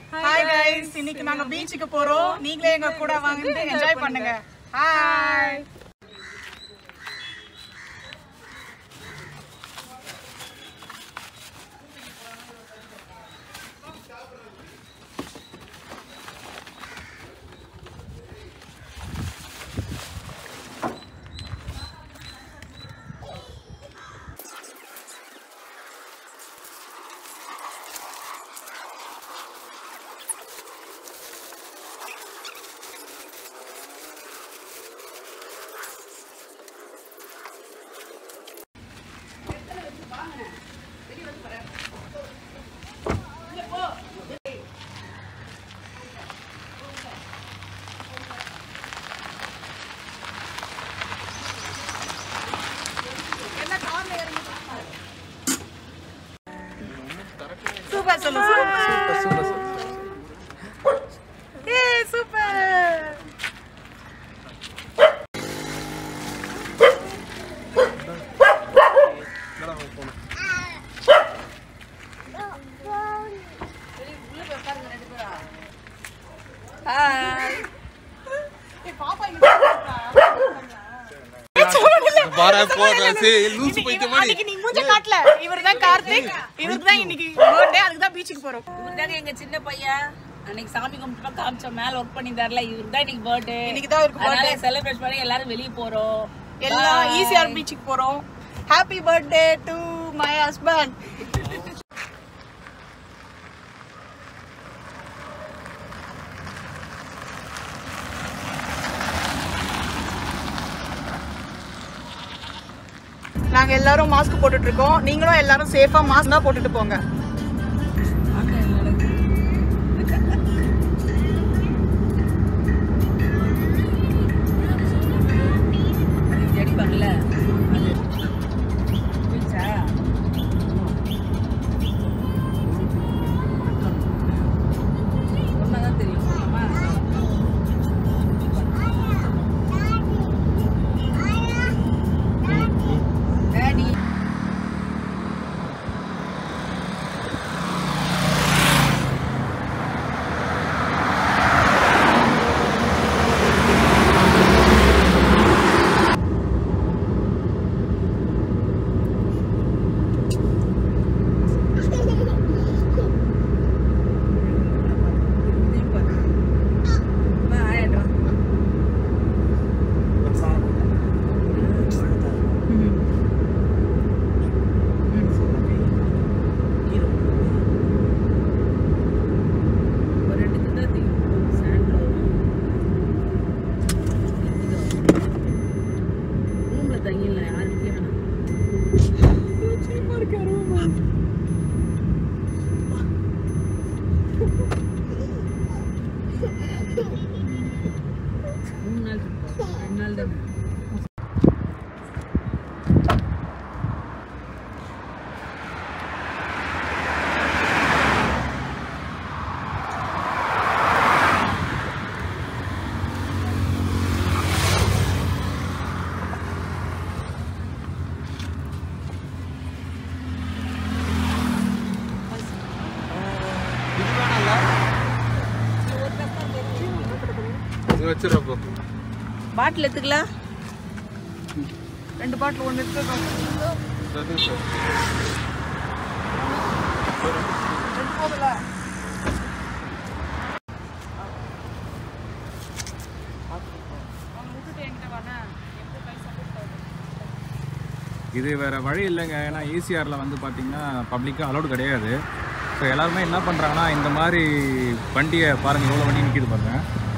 Hi guys இன்னைக்கு நாங்க பீச்சுக்கு போறோம் நீங்களே எங்க கூட வாங்க என்ஜாய் பண்ணுங்க ஹாய் சூப்பர் சொல்லு சூப்பர் ஏ சூப்பர் பாப்பா இங்க பாரு போடுற சரி லூசு போயிட்ட மாதிரி அன்னைக்கு நீ மூஞ்ச காட்டல இவர்தான் கார்த்திக் இவருக்கு தான் இன்னைக்கு பர்த்டே அதுக்கு தான் பீச்சுக்கு போறோம் இவர்தாங்க எங்க சின்ன பையன் அன்னைக்கு சாமி கும்பிட்டு காமிச்சோம் மேல ஒர்க் பண்ணிருந்தாருல இவருக்கு தான் இன்னைக்கு பர்த்டே இன்னைக்கு தான் இவருக்கு அதனால செலிப்ரேட் பண்ணி எல்லாரும் வெளிய போறோம் எல்லாம் ஈஸியார் பீச்சுக்கு போறோம் happy birthday to my husband நாங்க எல்லாரும் மாஸ்க் போட்டுட்டு இருக்கோம் நீங்களும் எல்லாரும் சேஃபா மாஸ்க் தான் போட்டுட்டு போங்க அடிப்பாங்கல்ல போயிடுச்சா? சொன்னாதான் தெரியும் சொல்லாமா? Daddy. அம்மா, ஆயிடுறா. ஒரு ரெண்டு திட்டா தெரியும் சாண்ட்ல ரூம்ல தங்கிடலாம் யார் வீட்லயும் வேணாம் மூணு நாள் இருக்கோம் ரெண்டு நாள் தானே இது வச்சிடறப்போ பாட்டில் எடுத்துக்கலாம் ரெண்டு பாட்டில் ஒன்று எடுத்துக்கோங்க ரெண்டு போதுல இது வேறு வழி இல்லைங்க ஏன்னா ஈசிஆரில் வந்து பார்த்தீங்கன்னா பப்ளிக்காக அலௌடு கிடையாது ஸோ எல்லாருமே என்ன பண்ணுறாங்கன்னா இந்த மாதிரி வண்டியை பாருங்கள் எவ்வளோ வண்டி நிற்கிது பாருங்க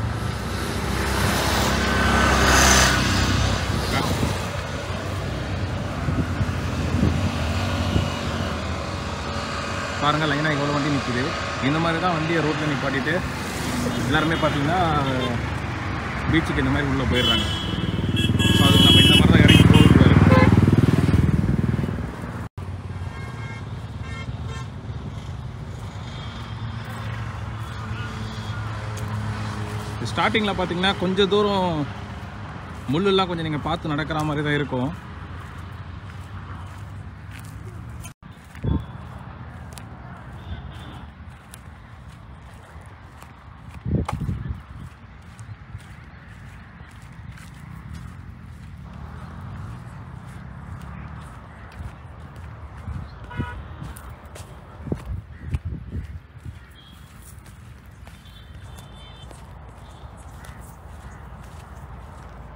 பாருங்கள் லைனாக எவ்வளோ வண்டி நிற்கிது இந்த மாதிரி தான் வண்டியை ரோட்டில் நிப்பாட்டிட்டு எல்லாருமே பார்த்தீங்கன்னா பீச்சுக்கு இந்த மாதிரி உள்ளே போயிடுறாங்க ஸோ அதுக்கு நம்ம இந்த மாதிரி தான் இறங்கி போகக்கூடாது ஸ்டார்டிங்கில் பார்த்தீங்கன்னா கொஞ்சம் தூரம் முள்ளெல்லாம் கொஞ்சம் நீங்கள் பார்த்து நடக்கிற மாதிரி தான் இருக்கும்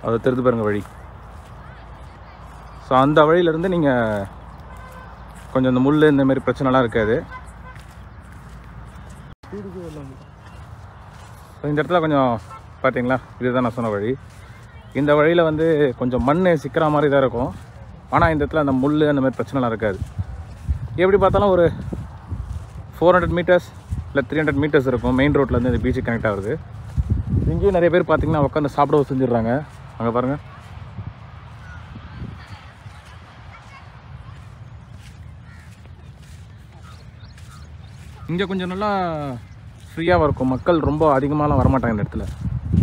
அது தெரிந்து பாருங்க வழி ஸோ அந்த வழியிலேருந்து நீங்கள் கொஞ்சம் இந்த முள் இந்த மாதிரி பிரச்சனைலாம் இருக்காது ஸோ இந்த இடத்துல கொஞ்சம் பார்த்தீங்களா இதுதான் நான் சொன்ன வழி இந்த வழியில் வந்து கொஞ்சம் மண் சிக்கிற மாதிரி தான் இருக்கும் ஆனால் இந்த இடத்துல அந்த முள் அந்த மாதிரி பிரச்சனைலாம் இருக்காது எப்படி பார்த்தாலும் ஒரு ஃபோர் ஹண்ட்ரட் மீட்டர்ஸ் இல்லை த்ரீ ஹண்ட்ரட் மீட்டர்ஸ் இருக்கும் மெயின் ரோட்லேருந்து இந்த பீச்சுக்கு கனெக்ட் ஆகுது இங்கேயும் நிறைய பேர் பார்த்தீங்கன்னா உட்காந்து சாப்பிட செஞ்சிடுறாங்க அங்கே பாருங்கள் இங்கே கொஞ்சம் நல்லா ஃப்ரீயாக இருக்கும் மக்கள் ரொம்ப அதிகமாகலாம் வரமாட்டாங்க இந்த இடத்துல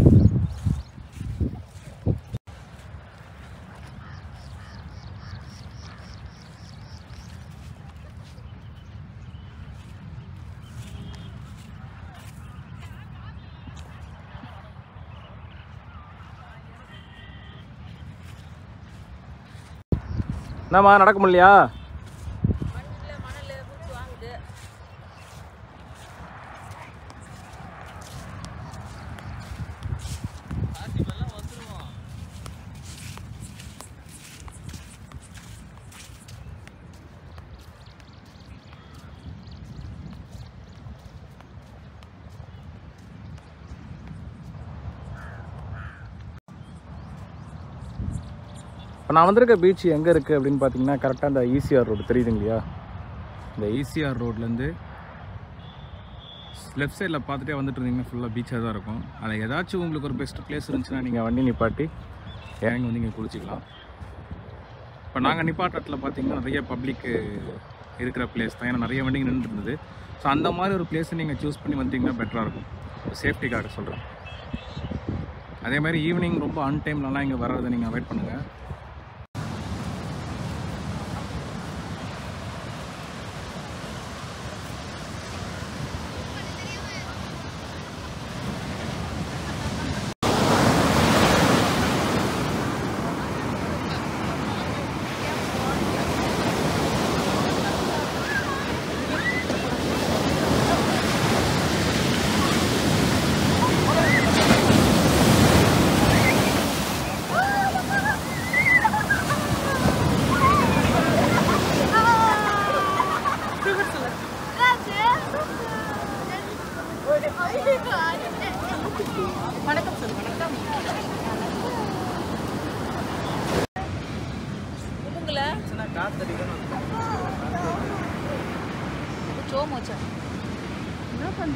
என்னம்மா நடக்க முடியலையா இப்போ நான் வந்திருக்க பீச் எங்கே இருக்குது அப்படின்னு பார்த்தீங்கன்னா கரெக்டாக அந்த ஈசிஆர் ரோடு தெரியுதுங்க இல்லையா இந்த ஈசிஆர் ரோட்லேருந்து லெஃப்ட் சைடில் பார்த்துட்டே வந்துட்டு இருந்தீங்கன்னா ஃபுல்லாக பீச்சாக தான் இருக்கும் அதில் ஏதாச்சும் உங்களுக்கு ஒரு பெஸ்ட் பிளேஸ் இருந்துச்சுன்னா நீங்கள் வண்டி நிப்பாட்டி இறங்கி வந்து இங்கே குளிச்சிக்கலாம் இப்போ நாங்கள் நிப்பாட்டத்தில் பார்த்தீங்கன்னா நிறைய பப்ளிக் இருக்கிற பிளேஸ் தான் ஏன்னா நிறைய வண்டிங்க நின்றுட்டு இருந்தது ஸோ அந்த மாதிரி ஒரு பிளேஸை நீங்கள் சூஸ் பண்ணி வந்தீங்கன்னா பெட்டராக இருக்கும் சேஃப்டிக்காக சொல்கிறேன் அதே மாதிரி ஈவினிங் ரொம்ப அன்டைம்லலாம் இங்கே வர்றதை நீங்கள் அவாய்ட் பண்ணுங்கள் வணக்கம் சொல்லு வணக்கம் உங்களை சோமோச்சா என்ன பண்ற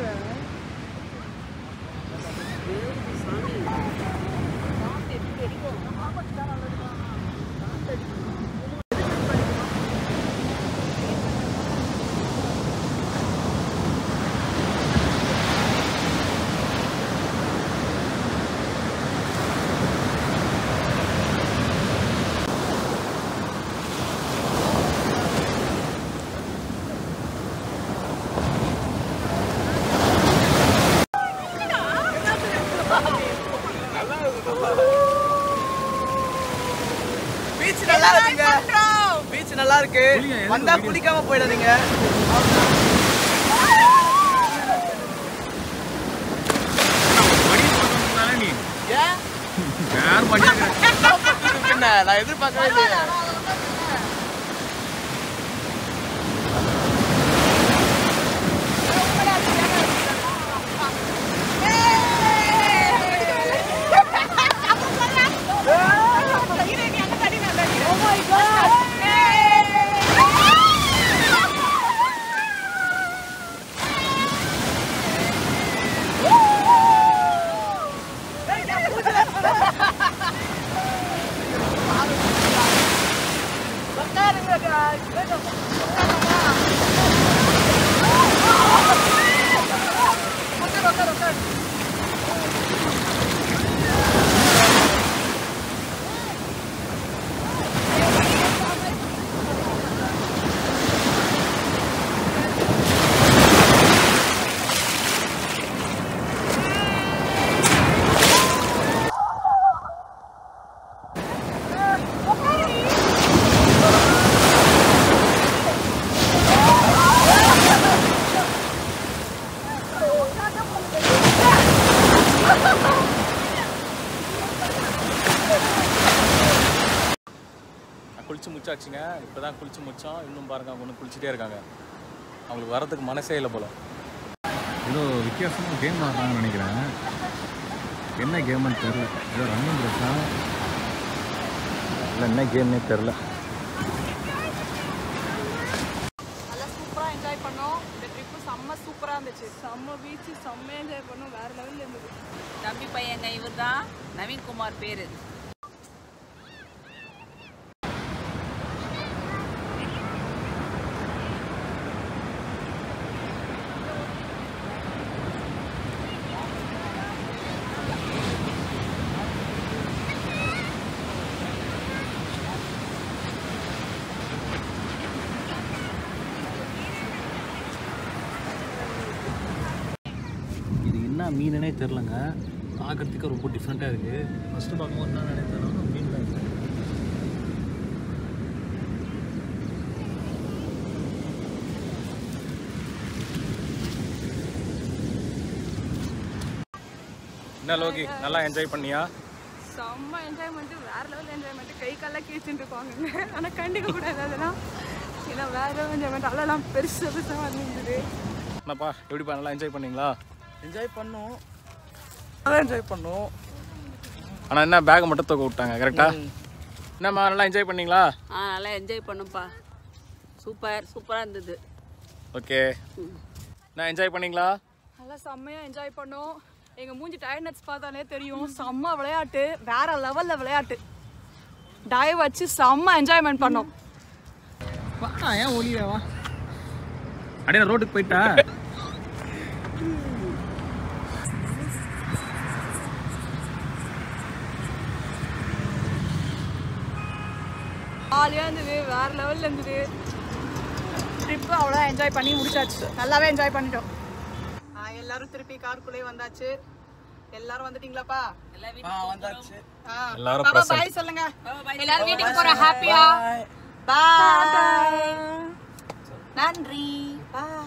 பீச் நல்லா இருக்குங்க பீச் நல்லா இருக்கு வந்தா குளிக்காம போயிடாதீங்க நீ ஏன் யார் பண்ணியாங்க என்ன நான் எதிர்பார்க்கவே இல்லையே குளிச்சு முடிச்சாச்சுங்க இப்போ தான் குளிச்சு முடிச்சோம் இன்னும் பாருங்க அவங்க ஒன்று குளிச்சுட்டே இருக்காங்க அவங்களுக்கு வரதுக்கு மனசே இல்லை போல ஏதோ வித்தியாசமாக கேம் ஆடுறாங்கன்னு நினைக்கிறேன் என்ன கேம்னு தெரில ஏதோ ரன்னிங் ரேஸா இல்லை என்ன கேம்னே தெரில நல்லா சூப்பரா என்ஜாய் பண்ணோம் இந்த ட்ரிப்பு செம்ம சூப்பரா இருந்துச்சு செம்ம பீச் செம்ம என்ஜாய் பண்ணோம் வேற லெவல்ல இருந்தது தம்பி பையங்க இவர் தான் நவீன்குமார் பேரு இது என்ன மீனுனே தெரிலங்க பார்க்கறதுக்கு ரொம்ப டிஃப்ரெண்ட்டாக இருக்குது ஃபஸ்ட்டு பார்க்கும்போது என்ன நினைக்கிறேன் மீன் தான் இது. என்ன லோகி நல்லா என்ஜாய் பண்ணியா செம்ம என்ஜாய்மெண்ட் வேற லெவல் என்ஜாய்மெண்ட் கை கால்லாம் கிழிச்சுட்டு இருப்பாங்க ஆனா கண்டுக்க கூடாது அதெல்லாம் ஏன்னா வேற லெவல் என்ஜாய்மெண்ட் அதெல்லாம் பெருசு பெருசாக வந்துருந்தது என்னப்பா எப்படிப்பா நல்லா என்ஜாய் பண்ணீங்களா என்ஜாய் பண்ணோம் நல்லா என்ஜாய் பண்ணோம் ஆனால் என்ன பேக்கை மட்டும் தூக்க விட்டாங்க கரெக்டா என்னம்மா நல்லா என்ஜாய் பண்ணீங்களா ஆ நல்லா என்ஜாய் பண்ணுப்பா சூப்பர் சூப்பராக இருந்தது ஓகே நான் என்ஜாய் பண்ணீங்களா நல்லா செம்மையா என்ஜாய் பண்ணோம் எங்க மூஞ்சி டயர்ட்னஸ் பார்த்தாலே தெரியும் செம்ம விளையாட்டு வேற லெவல்ல விளையாட்டு டயர் வச்சு செம்ம என்ஜாய்மெண்ட் பண்ணோம் வா ஏன் ஒளிய வா அடே நான் ரோட்டுக்கு போயிட்டா ஜாலியா இருந்தது வேற லெவல்ல இருந்தது ட்ரிப்பு அவ்வளோ என்ஜாய் பண்ணி முடிச்சாச்சு நல்லாவே என்ஜாய் பண்ணிட்டோம் ஆ, எல்லாரும் திருப்பி காருக்குள்ளே வந்தாச்சு எல்லாரும் வந்துட்டீங்களாப்பா ஆ வந்தாச்சு எல்லாரும் பாபா present. பாய் சொல்லுங்க எல்லாரும் வீட்டுக்கு போறோம் ஹாப்பியா Bye. பாய் நன்றி பாய்